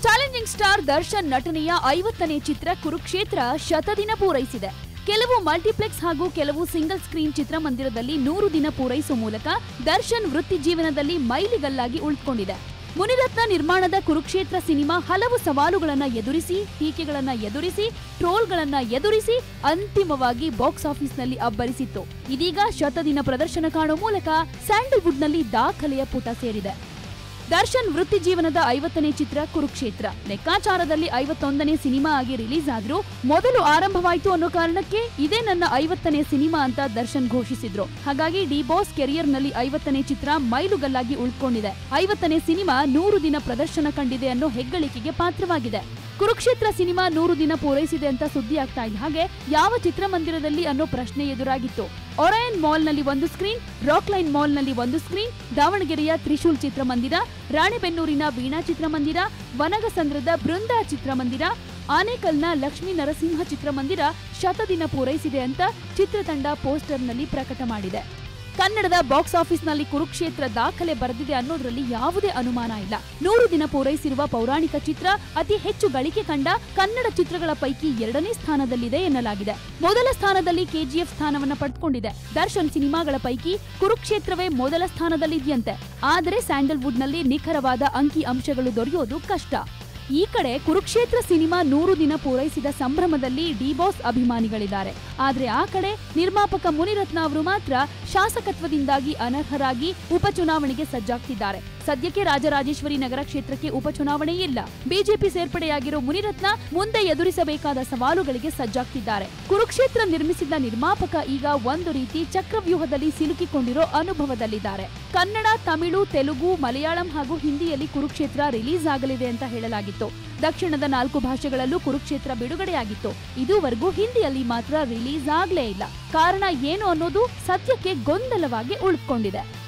challenging star Darshan ನಟನೆಯ ಐವತ್ತನೇ ಚಿತ್ರ ಕುರುಕ್ಷೇತ್ರ ಶತದಿನ ಪೂರೈಸಿದೆ ಕೆಲವು ಮಲ್ಟಿಪ್ಲೆಕ್ಸ್ ಹಾಗೂ ಕೆಲವು ಸಿಂಗಲ್ ಸ್ಕ್ರೀನ್ ಚಿತ್ರಮಂದಿರದಲ್ಲಿ ನೂರು ದಿನ ಪೂರೈಸುವ ಮೂಲಕ ದರ್ಶನ್ ವೃತ್ತಿ ಜೀವನದಲ್ಲಿ ಮೈಲಿಗಲ್ಲಾಗಿ ಉಳಿದುಕೊಂಡಿದೆ ಮುನಿರತ್ನ ನಿರ್ಮಾಣದ ಕುರುಕ್ಷೇತ್ರ ಸಿನಿಮಾ ಹಲವು ಸವಾಲುಗಳನ್ನ ಎದುರಿಸಿ ಟೀಕೆಗಳನ್ನ ಎದುರಿಸಿ ಟ್ರೋಲ್ಗಳನ್ನ ಎದುರಿಸಿ ಅಂತಿಮವಾಗಿ ಬಾಕ್ಸ್ ಆಫೀಸ್ನಲ್ಲಿ ಅಬ್ಬರಿಸಿತ್ತು ಇದೀಗ ಶತದಿನ ಪ್ರದರ್ಶನ ಕಾಣುವ ಮೂಲಕ ಸ್ಯಾಂಡಲ್ವುಡ್ನಲ್ಲಿ ದಾಖಲೆಯ ಪುಟ ಸೇರಿದೆ ದರ್ಶನ್ ವೃತ್ತಿ ಜೀವನದ ಐವತ್ತನೇ ಚಿತ್ರ ಕುರುಕ್ಷೇತ್ರ ಲೆಕ್ಕಾಚಾರದಲ್ಲಿ ಐವತ್ತೊಂದನೇ ಸಿನಿಮಾ ಆಗಿ ರಿಲೀಸ್ ಆದ್ರೂ ಮೊದಲು ಆರಂಭವಾಯಿತು ಅನ್ನೋ ಕಾರಣಕ್ಕೆ ಇದೇ ನನ್ನ ಐವತ್ತನೇ ಸಿನಿಮಾ ಅಂತ ದರ್ಶನ್ ಘೋಷಿಸಿದ್ರು ಹಾಗಾಗಿ ಡಿ ಬಾಸ್ ಕೆರಿಯರ್ನಲ್ಲಿ ಐವತ್ತನೇ ಚಿತ್ರ ಮೈಲುಗಲ್ಲಾಗಿ ಉಳ್ಕೊಂಡಿದೆ ಐವತ್ತನೇ ಸಿನಿಮಾ ನೂರು ದಿನ ಪ್ರದರ್ಶನ ಕಂಡಿದೆ ಅನ್ನೋ ಹೆಗ್ಗಳಿಕೆಗೆ ಪಾತ್ರವಾಗಿದೆ ಕುರುಕ್ಷೇತ್ರ ಸಿನಿಮಾ ನೂರು ದಿನ ಪೂರೈಸಿದೆ ಅಂತ ಸುದ್ದಿ ಆಗ್ತಾ ಇದ್ದ ಹಾಗೆ ಯಾವ ಚಿತ್ರಮಂದಿರದಲ್ಲಿ ಅನ್ನೋ ಪ್ರಶ್ನೆ ಎದುರಾಗಿತ್ತು ಒರಯನ್ ಮಾಲ್ನಲ್ಲಿ ಒಂದು ಸ್ಕ್ರೀನ್ ರಾಕ್ ಲೈನ್ ಮಾಲ್ನಲ್ಲಿ ಒಂದು ಸ್ಕ್ರೀನ್ ದಾವಣಗೆರೆಯ ತ್ರಿಶೂಲ್ ಚಿತ್ರಮಂದಿರ ರಾಣೆಬೆನ್ನೂರಿನ ವೀಣಾ ಚಿತ್ರಮಂದಿರ ವನಗಸಂದ್ರದ ಬೃಂದಾ ಚಿತ್ರಮಂದಿರ ಆನೇಕಲ್ನ ಲಕ್ಷ್ಮೀ ನರಸಿಂಹ ಚಿತ್ರಮಂದಿರ ಶತದಿನ ಪೂರೈಸಿದೆ ಅಂತ ಚಿತ್ರತಂಡ ಪೋಸ್ಟರ್ನಲ್ಲಿ ಪ್ರಕಟ ಮಾಡಿದೆ ಕನ್ನಡದ ಬಾಕ್ಸ್ ಆಫೀಸ್ನಲ್ಲಿ ಕುರುಕ್ಷೇತ್ರ ದಾಖಲೆ ಬರೆದಿದೆ ಅನ್ನೋದ್ರಲ್ಲಿ ಯಾವುದೇ ಅನುಮಾನ ಇಲ್ಲ ನೂರು ದಿನ ಪೂರೈಸಿರುವ ಪೌರಾಣಿಕ ಚಿತ್ರ ಅತಿ ಹೆಚ್ಚು ಗಳಿಕೆ ಕಂಡ ಕನ್ನಡ ಚಿತ್ರಗಳ ಪೈಕಿ ಎರಡನೇ ಸ್ಥಾನದಲ್ಲಿದೆ ಎನ್ನಲಾಗಿದೆ ಮೊದಲ ಸ್ಥಾನದಲ್ಲಿ ಕೆಜಿಎಫ್ ಸ್ಥಾನವನ್ನ ಪಡೆದುಕೊಂಡಿದೆ ದರ್ಶನ್ ಸಿನಿಮಾಗಳ ಪೈಕಿ ಕುರುಕ್ಷೇತ್ರವೇ ಮೊದಲ ಸ್ಥಾನದಲ್ಲಿದೆಯಂತೆ ಆದರೆ ಸ್ಯಾಂಡಲ್ವುಡ್ನಲ್ಲಿ ನಿಖರವಾದ ಅಂಕಿ ಅಂಶಗಳು ದೊರೆಯೋದು ಕಷ್ಟ ಈ ಕಡೆ ಕುರುಕ್ಷೇತ್ರ ಸಿನಿಮಾ ನೂರು ದಿನ ಪೂರೈಸಿದ ಸಂಭ್ರಮದಲ್ಲಿ ಡಿಬಾಸ್ ಅಭಿಮಾನಿಗಳಿದ್ದಾರೆ ಆದ್ರೆ ಆ ಕಡೆ ನಿರ್ಮಾಪಕ ಮುನಿರತ್ನ ಅವರು ಮಾತ್ರ ಶಾಸಕತ್ವದಿಂದಾಗಿ ಅನರ್ಹರಾಗಿ ಉಪಚುನಾವಣೆಗೆ ಸಜ್ಜಾಗ್ತಿದ್ದಾರೆ ಸದ್ಯಕ್ಕೆ ರಾಜರಾಜೇಶ್ವರಿ ನಗರ ಕ್ಷೇತ್ರಕ್ಕೆ ಉಪಚುನಾವಣೆ ಇಲ್ಲ ಬಿಜೆಪಿ ಸೇರ್ಪಡೆಯಾಗಿರೋ ಮುನಿರತ್ನ ಮುಂದೆ ಎದುರಿಸಬೇಕಾದ ಸವಾಲುಗಳಿಗೆ ಸಜ್ಜಾಗ್ತಿದ್ದಾರೆ ಕುರುಕ್ಷೇತ್ರ ನಿರ್ಮಿಸಿದ ನಿರ್ಮಾಪಕ ಈಗ ಒಂದು ರೀತಿ ಚಕ್ರವ್ಯೂಹದಲ್ಲಿ ಸಿಲುಕಿಕೊಂಡಿರೋ ಅನುಭವದಲ್ಲಿದ್ದಾರೆ ಕನ್ನಡ ತಮಿಳು ತೆಲುಗು ಮಲಯಾಳಂ ಹಾಗೂ ಹಿಂದಿಯಲ್ಲಿ ಕುರುಕ್ಷೇತ್ರ ರಿಲೀಸ್ ಆಗಲಿದೆ ಅಂತ ಹೇಳಲಾಗಿತ್ತು ದಕ್ಷಿಣದ ನಾಲ್ಕು ಭಾಷೆಗಳಲ್ಲೂ ಕುರುಕ್ಷೇತ್ರ ಬಿಡುಗಡೆಯಾಗಿತ್ತು ಇದುವರೆಗೂ ಹಿಂದಿಯಲ್ಲಿ ಮಾತ್ರ ರಿಲೀಸ್ ಆಗ್ಲೇ ಇಲ್ಲ ಕಾರಣ ಏನು ಅನ್ನೋದು ಸದ್ಯಕ್ಕೆ ಗೊಂದಲವಾಗಿ ಉಳಿದುಕೊಂಡಿದೆ